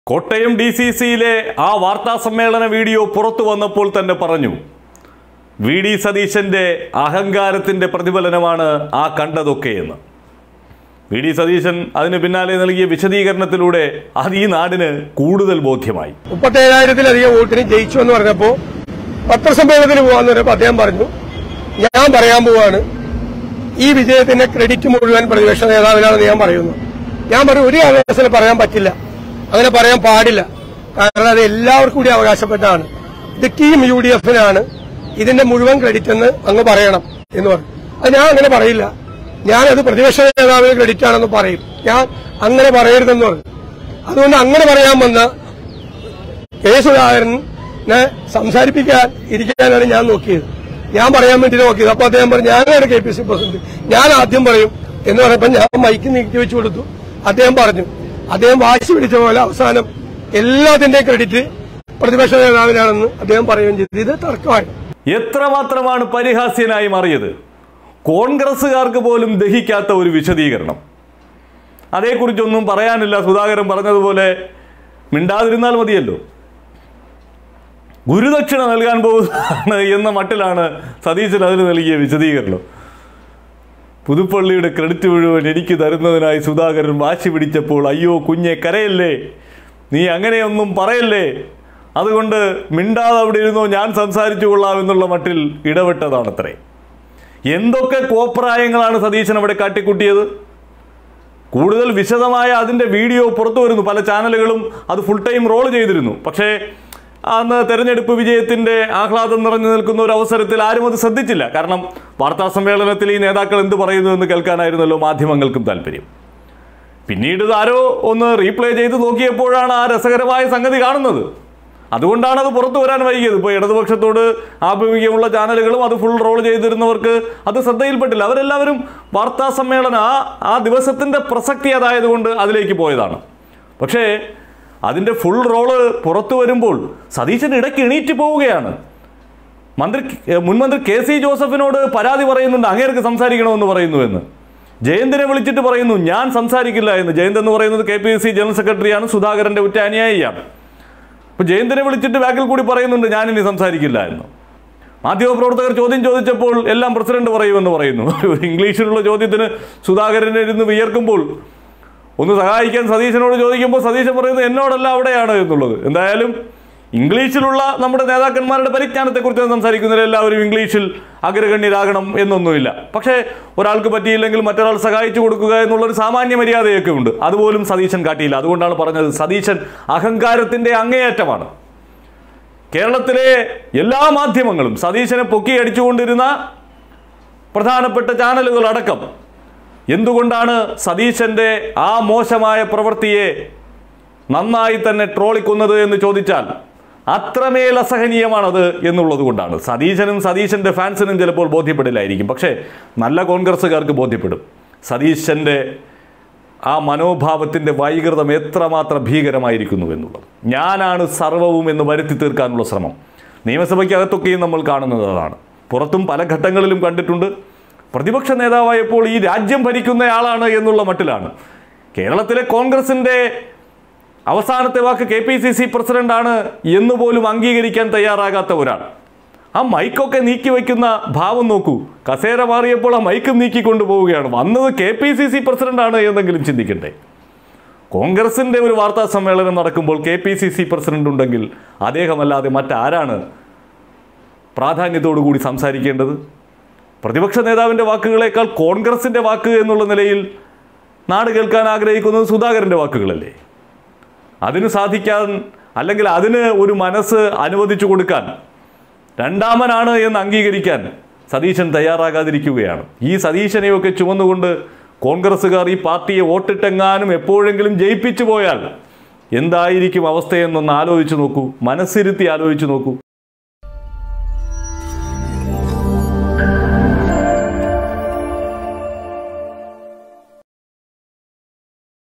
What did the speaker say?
Kottayam D C സിയിലെ ആ വാർത്താ സമ്മേളന വീഡിയോ പുറത്തു വന്നപ്പോൾ തന്നെ പറഞ്ഞു വി ഡി സതീശന്റെ അഹങ്കാരത്തിന്റെ പ്രതിഫലനമാണ് ആ കണ്ടതൊക്കെയെന്ന് വി ഡി സതീശൻ അതിന് പിന്നാലെ നൽകിയ വിശദീകരണത്തിലൂടെ അത് ഈ നാടിന് കൂടുതൽ ബോധ്യമായി മുപ്പത്തേഴായിരത്തിലധികം വോട്ടിന് ജയിച്ചു എന്ന് പറഞ്ഞപ്പോ പത്രസമ്മേളനത്തിന് പോകാന്ന് പറഞ്ഞപ്പോ അദ്ദേഹം പറഞ്ഞു ഞാൻ പറയാൻ പോവാണ് ഈ വിജയത്തിന്റെ ക്രെഡിറ്റ് മുഴുവൻ പ്രതിപക്ഷ നേതാവിനാണെന്ന് ഞാൻ പറയുന്നു ഞാൻ പറയും ഒരു കാരണവശാലും പറയാൻ പറ്റില്ല അങ്ങനെ പറയാൻ പാടില്ല കാരണം അത് എല്ലാവർക്കും കൂടി അവകാശപ്പെട്ടാണ് ഇത് ടീം യു ഡി എഫിനാണ് ഇതിന്റെ മുഴുവൻ ക്രെഡിറ്റ് എന്ന് അങ്ങ് പറയണം എന്ന് പറഞ്ഞു അത് ഞാൻ അങ്ങനെ പറയില്ല ഞാനത് പ്രതിപക്ഷ നേതാവിന് ക്രെഡിറ്റ് ആണെന്ന് പറയും ഞാൻ അങ്ങനെ പറയരുതെന്ന് പറഞ്ഞു അതുകൊണ്ട് അങ്ങനെ പറയാൻ വന്ന കെ സുധാകരനെ സംസാരിപ്പിക്കാൻ ഇരിക്കാനാണ് ഞാൻ നോക്കിയത് ഞാൻ പറയാൻ വേണ്ടി നോക്കിയത് അപ്പൊ അദ്ദേഹം പറഞ്ഞു ഞാനാണ് കെ പി സി പ്രസിഡന്റ് ഞാൻ ആദ്യം പറയും എന്ന് പറഞ്ഞപ്പോ ഞാൻ മൈക്ക് നീക്കി വെച്ചു കൊടുത്തു അദ്ദേഹം പറഞ്ഞു അദ്ദേഹം വാശി പിടിച്ച പോലെ അവസാനം എല്ലാത്തിന്റെയും ക്രെഡിറ്റ് പ്രതിപക്ഷ നേതാവിനാണെന്ന് അദ്ദേഹം പറയുകയും ചെയ്തു ഇത് തർക്കമാണ് എത്രമാത്രമാണ് പരിഹാസ്യനായി മാറിയത് കോൺഗ്രസ്സുകാർക്ക് പോലും ദഹിക്കാത്ത ഒരു വിശദീകരണം അതേക്കുറിച്ചൊന്നും പറയാനില്ല സുധാകരൻ പറഞ്ഞതുപോലെ മിണ്ടാതിരുന്നാൽ മതിയല്ലോ ഗുരുദക്ഷിണ നൽകാൻ പോകുന്നതാണ് എന്ന മട്ടിലാണ് സതീശൻ അതിന് നൽകിയ വിശദീകരണം പുതുപ്പള്ളിയുടെ ക്രെഡിറ്റ് മുഴുവൻ എനിക്ക് തരുന്നതിനായി സുധാകരൻ വാശി പിടിച്ചപ്പോൾ അയ്യോ കുഞ്ഞെ കരയല്ലേ നീ അങ്ങനെയൊന്നും പറയല്ലേ അതുകൊണ്ട് മിണ്ടാതെ അവിടെ ഇരുന്നോ ഞാൻ സംസാരിച്ചു കൊള്ളാം എന്നുള്ള മട്ടിൽ ഇടപെട്ടതാണത്രേ എന്തൊക്കെ കോപ്രായങ്ങളാണ് സതീശൻ അവിടെ കാട്ടിക്കൂട്ടിയത് കൂടുതൽ വിശദമായ അതിൻ്റെ വീഡിയോ പുറത്തു വരുന്നു പല ചാനലുകളും അത് ഫുൾ ടൈം റോൾ ചെയ്തിരുന്നു പക്ഷേ അന്ന് തെരഞ്ഞെടുപ്പ് വിജയത്തിൻ്റെ ആഹ്ലാദം നിറഞ്ഞു നിൽക്കുന്ന ഒരു അവസരത്തിൽ ആരും അത് ശ്രദ്ധിച്ചില്ല കാരണം വാർത്താ സമ്മേളനത്തിൽ ഈ നേതാക്കൾ എന്ത് പറയുന്നു എന്ന് കേൾക്കാനായിരുന്നല്ലോ മാധ്യമങ്ങൾക്കും താല്പര്യം പിന്നീട് ഇത് ആരോ ഒന്ന് റീപ്ലേ ചെയ്ത് നോക്കിയപ്പോഴാണ് ആ രസകരമായ സംഗതി കാണുന്നത് അതുകൊണ്ടാണ് അത് പുറത്തു വരാൻ വൈകിയത് ഇപ്പോൾ ഇടതുപക്ഷത്തോട് ആഭിമുഖ്യമുള്ള ചാനലുകളും അത് ഫുൾ റോൾ ചെയ്തിരുന്നവർക്ക് അത് ശ്രദ്ധയിൽപ്പെട്ടില്ല അവരെല്ലാവരും വാർത്താ സമ്മേളനം ആ ആ ദിവസത്തിൻ്റെ പ്രസക്തി അതായതുകൊണ്ട് അതിലേക്ക് പോയതാണ് പക്ഷേ അതിൻ്റെ ഫുൾ റോള് പുറത്തു വരുമ്പോൾ സതീശൻ ഇടയ്ക്ക് എണീറ്റ് പോവുകയാണ് മന്ത്രി ഏഹ് മുൻമന്ത്രി കെ സി ജോസഫിനോട് പരാതി പറയുന്നുണ്ട് അങ്ങേർക്ക് സംസാരിക്കണമെന്ന് പറയുന്നുവെന്ന് ജയന്തിനെ വിളിച്ചിട്ട് പറയുന്നു ഞാൻ സംസാരിക്കില്ല എന്ന് ജയന്ത് എന്ന് പറയുന്നത് കെ പി സി ജനറൽ സെക്രട്ടറിയാണ് സുധാകരന്റെ ഉറ്റ അനുയായിയാണ് അപ്പോൾ ജയന്തിനെ വിളിച്ചിട്ട് ബാക്കിൽ കൂടി പറയുന്നുണ്ട് ഞാൻ ഇനി സംസാരിക്കില്ല എന്ന് മാധ്യമപ്രവർത്തകർ ചോദ്യം ചോദിച്ചപ്പോൾ എല്ലാം പ്രസിഡന്റ് പറയുമെന്ന് പറയുന്നു ഒരു ഇംഗ്ലീഷിലുള്ള ചോദ്യത്തിന് സുധാകരൻ ഇരുന്ന് വിയർക്കുമ്പോൾ ഒന്ന് സഹായിക്കാൻ സതീശനോട് ചോദിക്കുമ്പോൾ സതീശൻ പറയുന്നത് എന്നോടല്ല അവിടെയാണ് എന്നുള്ളത് എന്തായാലും ഇംഗ്ലീഷിലുള്ള നമ്മുടെ നേതാക്കന്മാരുടെ പരിജ്ഞാനത്തെക്കുറിച്ച് സംസാരിക്കുന്നതിൽ എല്ലാവരും ഇംഗ്ലീഷിൽ അഗ്രഗണ്യരാകണം എന്നൊന്നുമില്ല പക്ഷേ ഒരാൾക്ക് പറ്റിയില്ലെങ്കിൽ മറ്റൊരാൾ സഹായിച്ചു കൊടുക്കുക എന്നുള്ളൊരു സാമാന്യ മര്യാദയൊക്കെ ഉണ്ട് അതുപോലും സതീശൻ കാട്ടിയില്ല അതുകൊണ്ടാണ് പറഞ്ഞത് സതീശൻ അഹങ്കാരത്തിൻ്റെ അങ്ങേയറ്റമാണ് കേരളത്തിലെ എല്ലാ മാധ്യമങ്ങളും സതീശനെ പൊക്കി അടിച്ചുകൊണ്ടിരുന്ന പ്രധാനപ്പെട്ട ചാനലുകൾ അടക്കം എന്തുകൊണ്ടാണ് സതീശന്റെ ആ മോശമായ പ്രവൃത്തിയെ നന്നായി തന്നെ ട്രോളിക്കുന്നത് എന്ന് ചോദിച്ചാൽ അത്രമേൽ അസഹനീയമാണത് എന്നുള്ളത് കൊണ്ടാണ് സതീശനും സതീശന്റെ ഫാൻസിനും ചിലപ്പോൾ ബോധ്യപ്പെടില്ലായിരിക്കും പക്ഷേ നല്ല കോൺഗ്രസ്സുകാർക്ക് ബോധ്യപ്പെടും സതീശന്റെ ആ മനോഭാവത്തിൻ്റെ വൈകൃതം എത്രമാത്രം ഭീകരമായിരിക്കുന്നു എന്നുള്ളത് ഞാനാണ് സർവവും എന്ന് വരുത്തി തീർക്കാനുള്ള ശ്രമം നിയമസഭയ്ക്കകത്തൊക്കെയും നമ്മൾ കാണുന്നത് അതാണ് പുറത്തും പല ഘട്ടങ്ങളിലും കണ്ടിട്ടുണ്ട് പ്രതിപക്ഷ നേതാവായപ്പോൾ ഈ രാജ്യം ഭരിക്കുന്നയാളാണ് എന്നുള്ള മട്ടിലാണ് കേരളത്തിലെ കോൺഗ്രസിൻ്റെ അവസാനത്തെ വാക്ക് കെ പി സി സി പ്രസിഡന്റാണ് എന്ന് പോലും അംഗീകരിക്കാൻ തയ്യാറാകാത്ത ഒരാൾ ആ മൈക്കൊക്കെ നീക്കി വയ്ക്കുന്ന ഭാവം നോക്കൂ കസേര മാറിയപ്പോൾ ആ മൈക്കും നീക്കിക്കൊണ്ടു പോവുകയാണ് വന്നത് കെ പി സി സി പ്രസിഡന്റാണ് എന്നെങ്കിലും ചിന്തിക്കണ്ടേ കോൺഗ്രസിന്റെ ഒരു വാർത്താ സമ്മേളനം നടക്കുമ്പോൾ K P C C president ഉണ്ടെങ്കിൽ അദ്ദേഹമല്ലാതെ മറ്റാരാണ് പ്രാധാന്യത്തോടു കൂടി സംസാരിക്കേണ്ടത് പ്രതിപക്ഷ നേതാവിൻ്റെ വാക്കുകളേക്കാൾ കോൺഗ്രസിൻ്റെ വാക്ക് എന്നുള്ള നിലയിൽ നാട് കേൾക്കാൻ ആഗ്രഹിക്കുന്നത് സുധാകരൻ്റെ വാക്കുകളല്ലേ അതിന് സാധിക്കാൻ അല്ലെങ്കിൽ അതിന് ഒരു മനസ്സ് അനുവദിച്ചു കൊടുക്കാൻ രണ്ടാമനാണ് എന്ന് അംഗീകരിക്കാൻ സതീശൻ തയ്യാറാകാതിരിക്കുകയാണ് ഈ സതീശനെയൊക്കെ ചുമന്നുകൊണ്ട് കോൺഗ്രസ്സുകാർ ഈ പാർട്ടിയെ വോട്ടിട്ടെങ്ങാനും എപ്പോഴെങ്കിലും ജയിപ്പിച്ചു പോയാൽ എന്തായിരിക്കും അവസ്ഥയെന്നൊന്ന് ആലോചിച്ച് നോക്കൂ മനസ്സിരുത്തി ആലോചിച്ച് നോക്കൂ